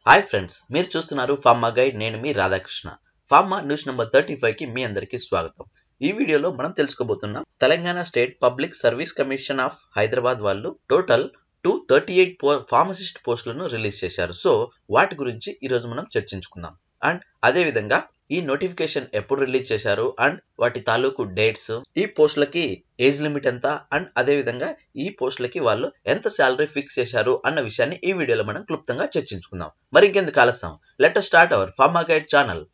hi friends మీరు చూస్తున్నారు pharma guide నేను మీ Radhakrishna pharma news number thirty five కి మీ అందరికీ స్వాగతం ఈ వీడియోలో మనం తెలుసుకోబోతున్నాం Telangana state public service commission of Hyderabad వాళ్ళు టోటల్ టూ థర్టీ ఎయిట్ పో ఫార్మసిస్ట్ పోస్టులను రిలీజ్ చేశారు సో వాటి గురించి ఈరోజు మనం చర్చించుకుందాం అండ్ అదే విధంగా ఈ నోటిఫికేషన్ ఎప్పుడు రిలీజ్ చేశారు అండ్ వాటి తాలూకు డేట్స్ ఈ పోస్టులకి ఏజ్ లిమిట్ ఎంత అండ్ అదే విధంగా ఈ పోస్టులకి వాళ్ళు ఎంత శాలరీ ఫిక్స్ చేశారు అన్న విషయాన్ని ఈ వీడియోలో మనం క్లుప్తంగా చర్చించుకుందాం మరి ఇంకెందుకు ఆలస్యం let start our pharma guide channel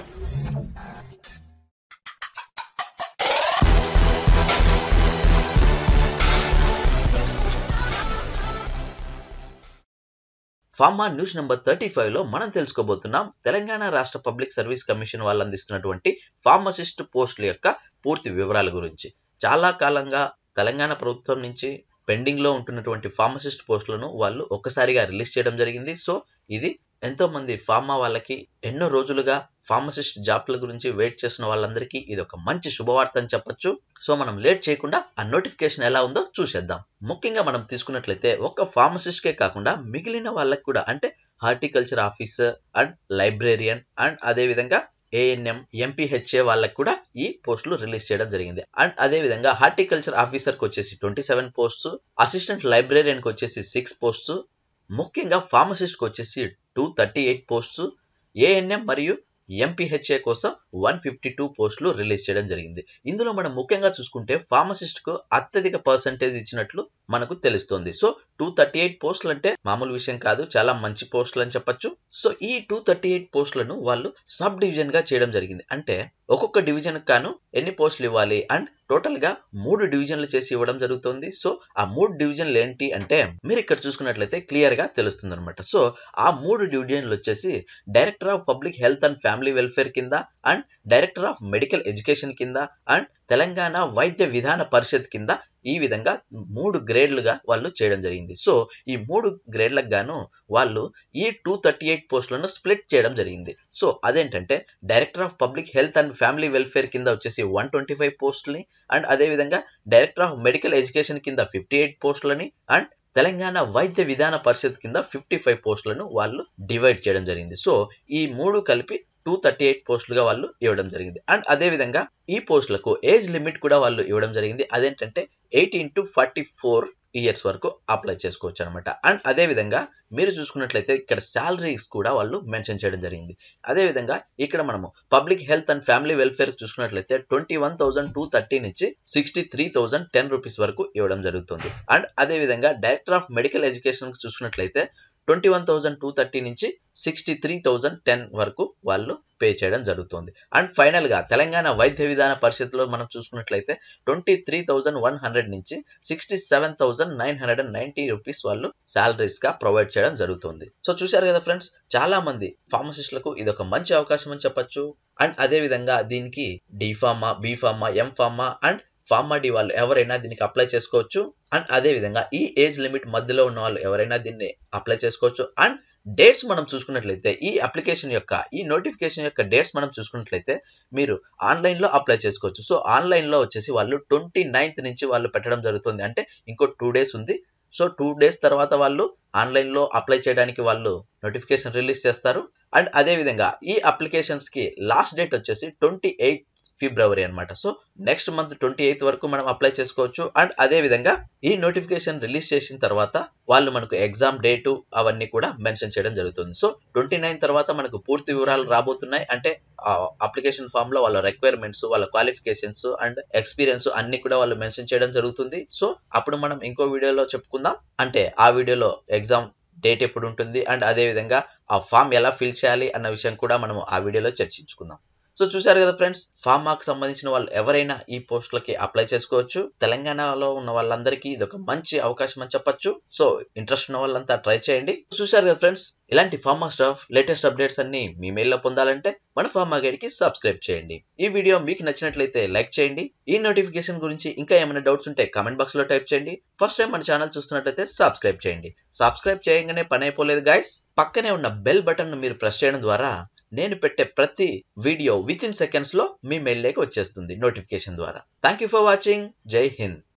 pharma news number thirty five లో మనం తెలుసుకోబోతున్నాం తెలంగాణ రాష్ట్ర పబ్లిక్ సర్వీస్ కమిషన్ వాళ్ళు అందిస్తున్నటువంటి ఫార్మసిస్ట్ పోస్టుల యొక్క పూర్తి వివరాల గురించి చాలా కాలంగా తెలంగాణ ప్రభుత్వం నుంచి పెండింగ్ లో ఉంటున్నటువంటి ఫార్మసిస్ట్ పోస్టులను వాళ్ళు ఒక్కసారిగా రిలీజ్ చేయడం జరిగింది సో ఇది ఎంతో మంది ఫార్మా వాళ్ళకి ఎన్నో రోజులుగా ఫార్మసిస్ట్ జాబ్ల గురించి వెయిట్ చేసిన వాళ్ళందరికీ ఇది ఒక మంచి శుభవార్త అని చెప్పొచ్చు సో మనం లేట్ చేయకుండా ఆ నోటిఫికేషన్ ఎలా ఉందో చూసేద్దాం ముఖ్యంగా మనం తీసుకున్నట్లయితే ఒక ఫార్మసిస్ట్ కే కాకుండా మిగిలిన వాళ్ళకి కూడా అంటే horticulture officer and librarian and అదే విధంగా ఏఎన్ఎం ఎంపీహెచ్ఏ వాళ్ళకి కూడా ఈ పోస్టులు రిలీజ్ చేయడం జరిగింది అండ్ అదే విధంగా హార్టికల్చర్ ఆఫీసర్ కి వచ్చేసి twenty seven posts assistant librarian కి వచ్చేసి సిక్స్ పోస్ట్స్ ముఖ్యంగా ఫార్మసిస్ట్ కి వచ్చేసి two thirty eight posts ANM మరియు ఎంపీహెచ్ఏ కోసం వన్ ఫిఫ్టీ టూ పోస్టులు రిలీజ్ చేయడం జరిగింది ఇందులో మనం ముఖ్యంగా చూసుకుంటే ఫార్మసిస్ట్ కు అత్యధిక పర్సంటేజ్ ఇచ్చినట్లు మనకు తెలుస్తుంది సో టూ థర్టీ ఎయిట్ పోస్టులు అంటే మామూలు విషయం కాదు చాలా మంచి పోస్టులు అని చెప్పొచ్చు సో ఈ టూ థర్టీ ఎయిట్ పోస్టులను వాళ్ళు సబ్ డివిజన్ గా చేయడం జరిగింది అంటే ఒక్కొక్క డివిజన్ కాను ఎన్ని పోస్టులు ఇవ్వాలి అండ్ టోటల్ గా మూడు డివిజన్లు చేసి ఇవ్వడం జరుగుతుంది సో ఆ మూడు డివిజన్లు ఏంటి అంటే మీరు ఇక్కడ చూసుకున్నట్లయితే క్లియర్ గా తెలుస్తుంది అనమాట సో ఆ మూడు డివిజన్లు వచ్చేసి director of public health and family welfare కింద and director of medical education కింద అండ్ తెలంగాణ వైద్య విధాన పరిషత్ కింద ఈ విధంగా మూడు గ్రేడ్లుగా వాళ్ళు చేయడం జరిగింది సో ఈ మూడు గ్రేడ్లకు గాను వాళ్ళు ఈ టూ థర్టీ ఎయిట్ పోస్టులను స్ప్లిట్ చేయడం జరిగింది సో అదేంటంటే director of public health and family welfare కింద వచ్చేసి వన్ ట్వంటీ ఫైవ్ పోస్టులని అండ్ అదే విధంగా డైరెక్టర్ ఆఫ్ మెడికల్ ఎడ్యుకేషన్ కింద ఫిఫ్టీ ఎయిట్ పోస్టులని అండ్ తెలంగాణ వైద్య విధాన పరిషత్ కింద ఫిఫ్టీ ఫైవ్ పోస్టులను వాళ్ళు డివైడ్ చేయడం జరిగింది సో ఈ మూడు కలిపి టూ థర్టీ ఎయిట్ పోస్టులుగా వాళ్ళు ఇవ్వడం జరిగింది అండ్ అదే విధంగా ఈ పోస్టులకు ఏజ్ లిమిట్ కూడా వాళ్ళు ఇవ్వడం జరిగింది అదేంటంటే eighteen to forty four years వరకు అప్లై చేసుకోవచ్చు అనమాట అండ్ అదే విధంగా మీరు చూసుకున్నట్లయితే ఇక్కడ శాలరీస్ కూడా వాళ్ళు మెన్షన్ చేయడం జరిగింది అదే విధంగా ఇక్కడ మనము public health and family welfare చూసుకున్నట్లయితే twenty one thousand two thirty నుంచి sixty three thousand ten rupees వరకు ఇవ్వడం జరుగుతుంది అండ్ అదే విధంగా డైరెక్టర్ ఆఫ్ మెడికల్ ఎడ్యుకేషన్ చూసుకున్నట్లయితే twenty one thousand two thirty నుంచి సిక్స్టీ త్రీ థౌసండ్ టెన్ వరకు వాళ్ళు పే చేయడం జరుగుతుంది అండ్ ఫైనల్ గా తెలంగాణ వైద్య విధాన పరిషత్లో మనం చూసుకున్నట్లయితే twenty three thousand one hundred నుంచి sixty seven thousand nine hundred and ninety rupees వాళ్ళు సాలరీస్ గా ప్రొవైడ్ చేయడం జరుగుతుంది సో చూశారు కదా ఫ్రెండ్స్ చాలా మంది ఫార్మసిస్టులకు ఇది ఒక మంచి అవకాశం అని చెప్పొచ్చు అండ్ అదే విధంగా దీనికి D pharma B pharma M pharma and pharma D వాళ్ళు ఎవరైనా దీనికి అప్లై చేసుకోవచ్చు అండ్ అదే విధంగా ఈ ఏజ్ లిమిట్ మధ్యలో ఉన్న వాళ్ళు ఎవరైనా దీన్ని అప్లై చేసుకోవచ్చు అండ్ డేట్స్ మనం చూసుకున్నట్లయితే ఈ అప్లికేషన్ యొక్క ఈ నోటిఫికేషన్ యొక్క డేట్స్ మనం చూసుకున్నట్లయితే మీరు ఆన్లైన్ లో అప్లై చేసుకోవచ్చు సో ఆన్లైన్ లో వచ్చేసి వాళ్ళు ట్వంటీ నైన్త్ నుంచి వాళ్ళు పెట్టడం జరుగుతుంది అంటే ఇంకో టూ డేస్ ఉంది సో టూ డేస్ తర్వాత వాళ్ళు ఆన్లైన్ లో అప్లై చేయడానికి వాళ్ళు నోటిఫికేషన్ రిలీజ్ చేస్తారు అండ్ అదే విధంగా ఈ అప్లికేషన్స్ కి లాస్ట్ డేట్ వచ్చేసి ట్వంటీ ఎయిత్ ఫిబ్రవరి అనమాట so next month twenty eighth వరకు మనం అప్లై చేసుకోవచ్చు అండ్ అదే విధంగా ఈ నోటిఫికేషన్ రిలీజ్ చేసిన తర్వాత వాళ్ళు మనకు ఎగ్జామ్ డేటు అవన్నీ కూడా మెన్షన్ చేయడం జరుగుతుంది సో ట్వంటీ నైన్ తర్వాత మనకు పూర్తి వివరాలు రాబోతున్నాయి అంటే అప్లికేషన్ ఫామ్ లో వాళ్ళ రిక్వైర్మెంట్స్ వాళ్ళ క్వాలిఫికేషన్స్ అండ్ ఎక్స్పీరియన్స్ అన్ని కూడా వాళ్ళు మెన్షన్ చేయడం జరుగుతుంది సో అప్పుడు మనం ఇంకో వీడియోలో చెప్పుకుందాం అంటే ఆ వీడియోలో ఎగ్జామ్ డేట్ ఎప్పుడు ఉంటుంది అండ్ అదే విధంగా ఆ ఫామ్ ఎలా ఫిల్ చేయాలి అన్న విషయం కూడా మనం ఆ వీడియోలో చర్చించుకుందాం సో చూసారు కదా ఫ్రెండ్స్ ఫార్మాకు సంబంధించిన వాళ్ళు ఎవరైనా ఈ పోస్టులకి అప్లై చేసుకోవచ్చు తెలంగాణలో ఉన్న వాళ్ళందరికీ ఇది ఒక మంచి అవకాశం అని చెప్పొచ్చు సో ఇంట్రెస్ట్ ఉన్న వాళ్ళంతా ట్రై చేయండి చూసారు కదా ఫ్రెండ్స్ ఇలాంటి ఫార్మా స్టాఫ్ లేటెస్ట్ అప్డేట్స్ అన్ని మీ మెయిల్లో పొందాలంటే మన ఫార్మా గైడ్ కి సబ్స్క్రైబ్ చేయండి ఈ వీడియో మీకు నచ్చినట్లయితే లైక్ చేయండి ఈ నోటిఫికేషన్ గురించి ఇంకా ఏమైనా డౌట్స్ ఉంటే కామెంట్ బాక్స్ లో టైప్ చేయండి ఫస్ట్ టైం మన ఛానల్ చూస్తున్నట్లయితే సబ్స్క్రైబ్ చేయండి సబ్స్క్రైబ్ చేయగానే పని అయిపోలేదు గైస్ పక్కనే ఉన్న బెల్ బటన్ ను మీరు ప్రెస్ చేయడం ద్వారా నేను పెట్టే ప్రతి వీడియో విత్ ఇన్ సెకండ్స్ లో మీ మెయిల్ లేక వచ్చేస్తుంది నోటిఫికేషన్ ద్వారా థ్యాంక్ యూ ఫర్ వాచింగ్ జై హింద్